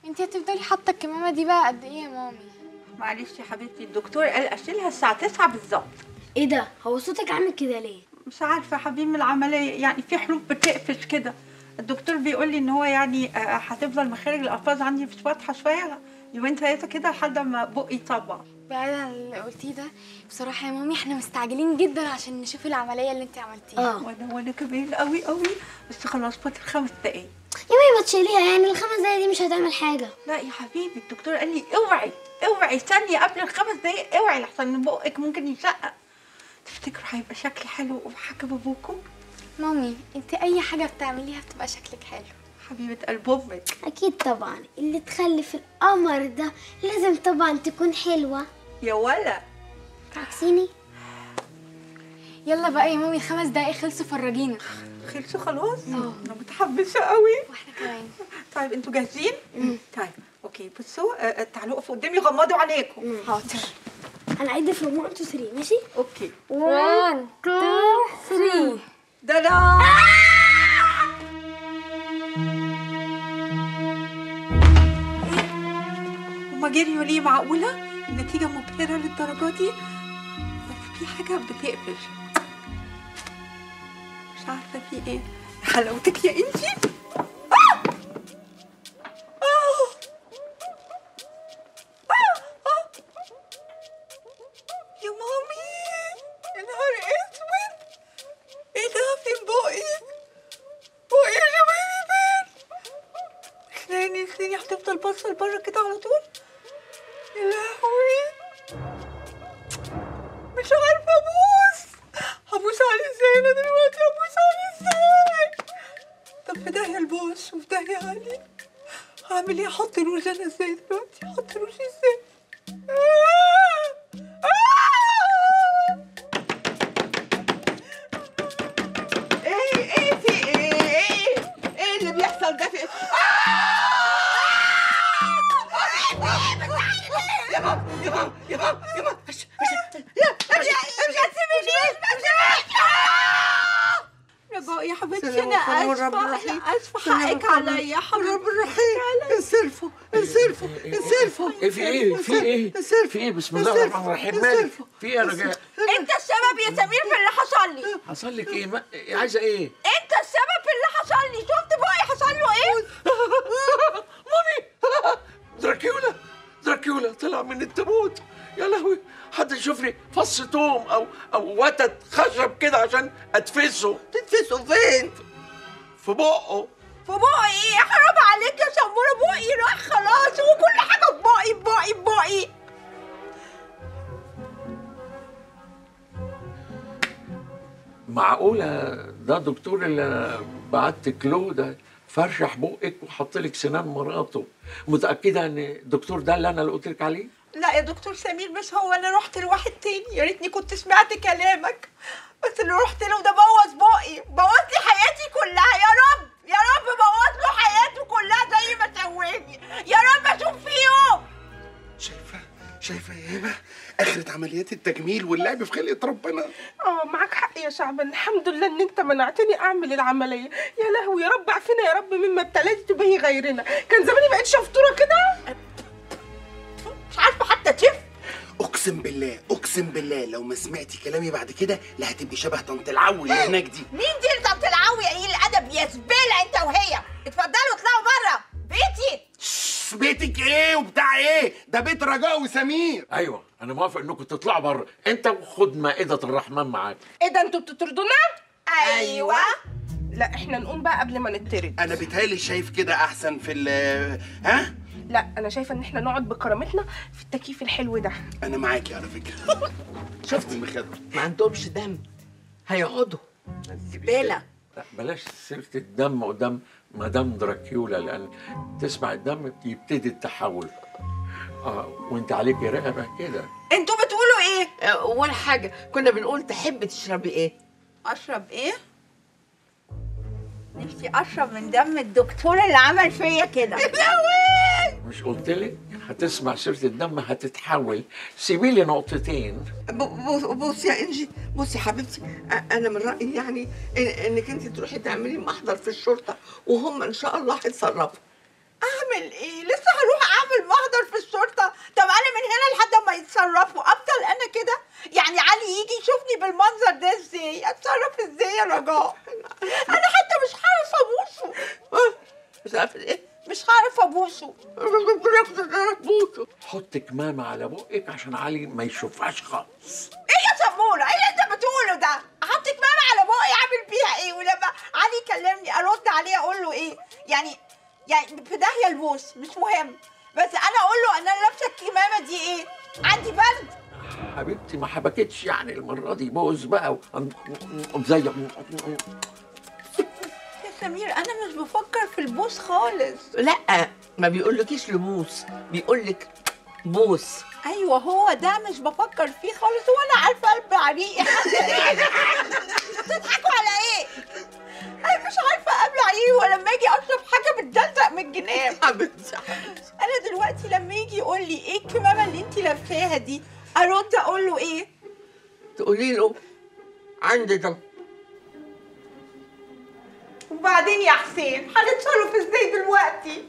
انت هتفضلي حاطه الكمامه دي بقى قد ايه يا مامي معلش يا حبيبتي الدكتور قال اشيلها الساعه 9 بالظبط ايه ده هو صوتك عامل كده ليه مش عارفه يا حبيبي من العمليه يعني في حروف بتقفش كده الدكتور بيقول لي ان هو يعني آه، هتفضل مخارج الالفاظ عندي مش واضحه شويه يومين ثلاثه كده لحد ما بقي يطبع بعد عن اللي قلتيه ده بصراحه يا مامي احنا مستعجلين جدا عشان نشوف العمليه اللي انت عملتيها اه وانا وانا كمان قوي قوي بس خلاص فاضل خمس دقايق يا مامي ما تشيليها يعني الخمس دقايق دي مش هتعمل حاجه لا يا حبيبي الدكتور قال لي اوعي اوعي ثانيه قبل الخمس دقايق اوعي لحسن بقك ممكن يشقق تفتكروا هيبقى شكلي حلو وحكم ابوكم مامي انت اي حاجه بتعمليها بتبقى شكلك حلو حبيبه قلب امك اكيد طبعا اللي تخلف القمر ده لازم طبعا تكون حلوه يا ولا عكسيني يلا بقى يا مامي الخمس دقايق خلصوا فرجينا خلصوا خلاص انا متحمسه قوي واحنا كمان طيب انتوا جاهزين طيب اوكي بصوا آه، آه، تعالوا اقفوا قدامي غمضوا عليكم حاضر هنعد في 1 2 3 ماشي اوكي 1 2 3 ده لا هما جريوا ليه معقولة؟ النتيجة مبهرة للدرجة دي؟ بس في حاجة بتقفش مش عارفة في ايه حلاوتك يا انجي آه! آه! آه! آه! يا مامي يا نهار اسود ايه ده فين بقي بقي يا شبابي فين اسناني اسناني هتفضل باصه لبره كده على طول يا لهوي مش عارفه ابوس هبوس عليه ازاي انا دلوقتي هبوس عليه ازاي طب في داهيه البوس وفي داهيه علي هعمل ايه احط روج انا ازاي دلوقتي احط روج ازاي آه! آه! ايه ايه في ايه ايه ايه اللي بيحصل ده في يا ماما يا ماما يا ماما يا ماما هش- هش- يا امشي امشي ما تسيبنيش رجاء يا حبيبتي سلام انا عليكم اسفه رب الرحيم. انا اسفه سلام حقك عليكم. عليا يا حبيبتي رب الرحيم انصرفوا انصرفوا انصرفوا ايه في ايه في ايه في ايه بسم الله الرحمن الرحيم مالك في ايه يا رجاء انت السبب يا سمير في اللي حصل لي حصل لك ايه ما... عايزه ايه انت السبب في اللي حصل لي شفت بقى حصل له ايه مامي دراكيولا دراكيولا طلع من التابوت يا لهوي حد يشوف لي فص توم او او وتد خشب كده عشان اتفسه تتفسوا فين في بقه في بقي ايه حرام عليك يا سموره بقي راح خلاص هو كل حاجه في بقي في بقي في بقي معقوله ده دكتور اللي بعت كلو ده فرشح بقك وحط لك سنان مراته متاكده ان الدكتور ده اللي انا اللي قلت لك عليه لا يا دكتور سمير بس هو انا رحت لواحد تاني يا ريتني كنت سمعت كلامك بس اللي رحت له ده بوظ بقي بوظ لي حياتي كلها يا رب يا رب بوظ له حياته كلها زي ما سواني يا رب اشوف فيه يوم شايفه شايفه يا هبه اخرة عمليات التجميل واللعب في خلقة ربنا اه معاك حق يا شعبان الحمد لله ان انت منعتني اعمل العمليه يا لهوي يا رب عافينا يا رب مما ابتليت به غيرنا كان زماني بقيت شفطوره كده مش عارفه حتى تشف اقسم بالله اقسم بالله لو ما سمعتي كلامي بعد كده لا هتبقي شبه طنط العو اللي هناك دي مين دي اللي طب تلعوي يا قليل الادب يا زباله انت وهي اتفضلوا اطلعوا بره بيتي شش، بيتك ايه وبتاع ايه ده بيت رجاء وسمير ايوه انا موافق انكم تطلعوا بره انت وخد مائده الرحمن معاك ايه ده انتوا بتطردونا ايوه لا احنا نقوم بقى قبل ما نطرد انا بيتهيألي شايف كده احسن في ال ها لا انا شايفه ان احنا نقعد بكرامتنا في التكييف الحلو ده انا معاكي على فكره شفت المخدر ما عندهمش دم هيقعدوا زباله لا بلاش سيره الدم قدام مدام دراكيولا لان تسمع الدم يبتدي التحول اه وانت عليكي رقبه كده انتوا بتقولوا ايه آه، ولا حاجه كنا بنقول تحبي تشربي ايه اشرب ايه نفسي اشرب من دم الدكتور اللي عمل فيا كده مش قلت لك هتسمع سيره الدم هتتحول سيبي لي نقطتين بص بص يا انجي بصي يا حبيبتي أ- انا من رايي يعني إن- انك انت تروحي تعملي محضر في الشرطه وهم ان شاء الله هيتصرفوا اعمل ايه لسه بالمنظر ده ازاي اتصرف ازاي يا رجاء انا حتى مش هعرف ابوسه مش عارفه ايه مش هعرف ابوسه حط كمامة على بقك عشان علي ما يشوفهاش خالص ايه يا سموره ايه اللي انت بتقوله ده احط كمامه على بقي اعمل بيها ايه ولما علي يكلمني ارد عليه اقول له ايه يعني يعني في داهيه البوس مش مهم بس انا اقول له انا لابسه الكمامه دي ايه عندي برد حبيبتي ما حبكتش يعني المرة دي بوز بقى و- زي يا سمير انا مش بفكر في البوس خالص لا ما بيقولكيش لبوس بيقولك بوس ايوه هو ده مش بفكر فيه خالص وانا عارفه قلب عريق بتضحكوا على ايه انا مش عارفه ابلع ايه ولما اجي اشرب حاجه بتدلدق من الجناب حبيبتي انا دلوقتي لما يجي يقول لي ايه الكمامه اللي انت لابساها دي ارد اقول له ايه تقولي له عندي ده وبعدين يا حسين هنتصرف ازاي دلوقتي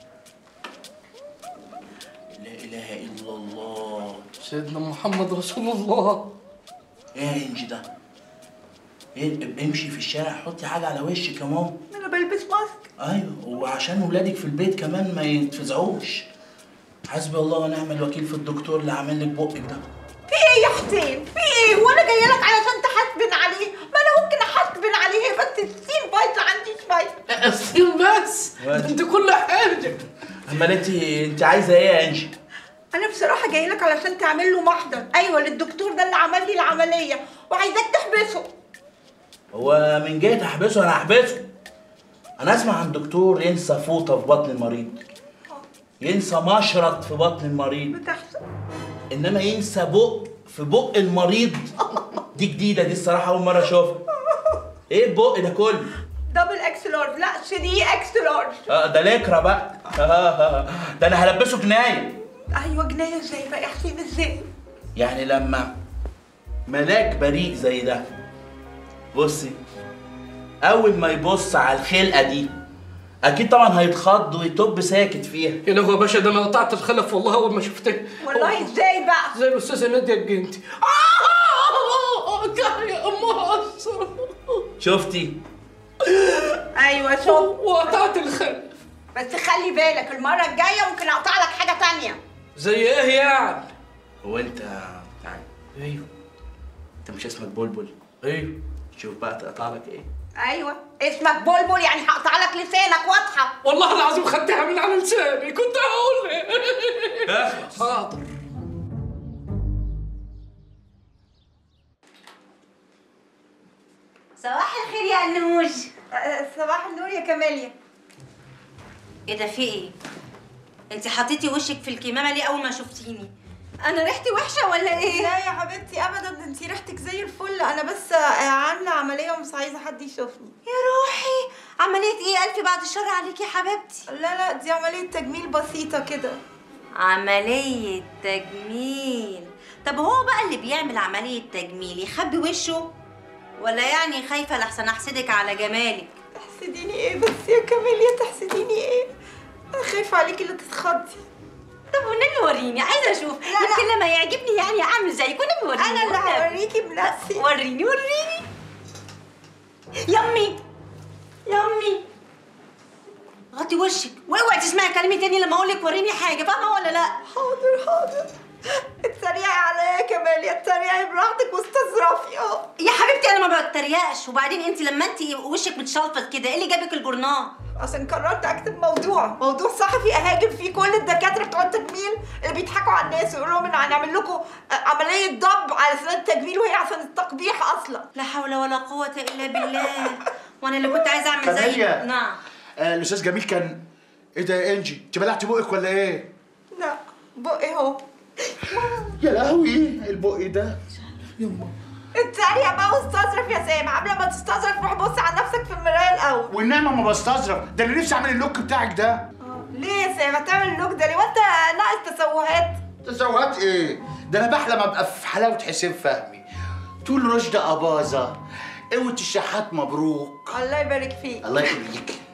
لا اله الا الله سيدنا محمد رسول الله ايه يا انجي ده ايه امشي في الشارع حطي حاجه على وشك يا ماما انا بلبس ماسك ايوه وعشان ولادك في البيت كمان ما يتفزعوش حسبي الله ونعم الوكيل في الدكتور اللي عامل لك بقك ده في ايه يا حسين في ايه وانا جايه لك علشان تحاسبن عليه ما انا ممكن احاسبن عليه بس السين بايظه عندي شويه الصين بس انت كل حاجه امال انت انت عايزه ايه يا انجي انا بصراحه جاي لك علشان تعمل له محضر ايوه للدكتور ده اللي عمل لي العمليه وعايزاك تحبسه هو من جهه احبسه انا احبسه انا اسمع عن دكتور ينسى فوطه في بطن المريض ينسى مشرط في بطن المريض بتحصل انما ينسى بق في بق المريض دي جديده دي الصراحه اول مره اشوفها ايه البق ده كله دبل اكس لارج لا 3 اكس لارج اه ده لكرة بقى ده انا هلبسه جنايه ايوه جنايه ازاي بقى يا حسين ازاي يعني لما ملاك بريء زي ده بصي اول ما يبص على الخلقه دي اكيد طبعا هيتخض ويطب ساكت فيها يا لهوي يا باشا ده انا قطعت الخلف والله اول ما شفتك والله ازاي بقى زي الاستاذه ناديه الجنتي آه كان يا مصر شفتي ايوه شوف وقطعت الخلف بس خلي بالك المره الجايه ممكن اقطع لك حاجه تانية زي ايه يعني هو انت تعال ايوه انت مش اسمك بلبل ايوه شوف بقى تقطع لك ايه ايوه اسمك بلبل يعني هقطع لك لسانك واضحه والله العظيم خدتها من على لساني كنت هقول لك حاضر صباح الخير يا انوش أه، صباح النور يا كماليا ايه ده في ايه انت حطيتي وشك في الكمامه ليه اول ما شفتيني انا ريحتي وحشه ولا ايه لا يا حبيبتي ابدا انتي ريحتك زي الفل انا بس آه، عامله عمليه ومش عايزه حد يشوفني يا روحي عمليه ايه الف بعد الشر عليكي يا حبيبتي لا لا دي عمليه تجميل بسيطه كده عمليه تجميل طب هو بقى اللي بيعمل عمليه تجميل يخبي وشه ولا يعني خايفه لحسن احسدك على جمالك تحسديني ايه بس يا كماليا تحسديني ايه انا خايفه عليكي اللي تتخضي طب والنبي وريني عايزه اشوف يمكن لما يعجبني يعني اعمل زيك والنبي وريني انا اللي والنبي. هوريكي بنفسي وريني وريني يمي يمي غطي وشك واوعي تسمعي كلامي تاني لما اقول لك وريني حاجه فاهمه ولا لا حاضر حاضر اتريقي عليا يا كماليا اتريقي براحتك واستظرفي اه يا حبيبتي انا ما بتريقش وبعدين انت لما انت وشك متشلفط كده ايه اللي جابك الجورنال عشان قررت اكتب موضوع موضوع صحفي اهاجم فيه كل الدكاتره بتوع التجميل اللي بيضحكوا على الناس ويقولوا لهم ان هنعمل لكم عمليه ضب على سنه التجميل وهي عشان التقبيح اصلا لا حول ولا قوه الا بالله وانا اللي كنت عايزه اعمل زي كماليا. نعم آه الاستاذ جميل كان ايه ده يا انجي انت بلعتي بقك ولا ايه لا بقي اهو يا لهوي البق ده اتريق بقى واستظرف يا سام قبل ما تستظرف روح بص على نفسك في المرايه الاول والنعمه ما بستظرف ده اللي نفسي اعمل اللوك بتاعك ده ليه يا سام هتعمل اللوك ده ليه وانت ناقص تسوهات تسوهات ايه ده انا بحلم ابقى في حلاوه حسين فهمي طول رشدة اباظه قوة الشحات مبروك الله يبارك فيك الله يخليك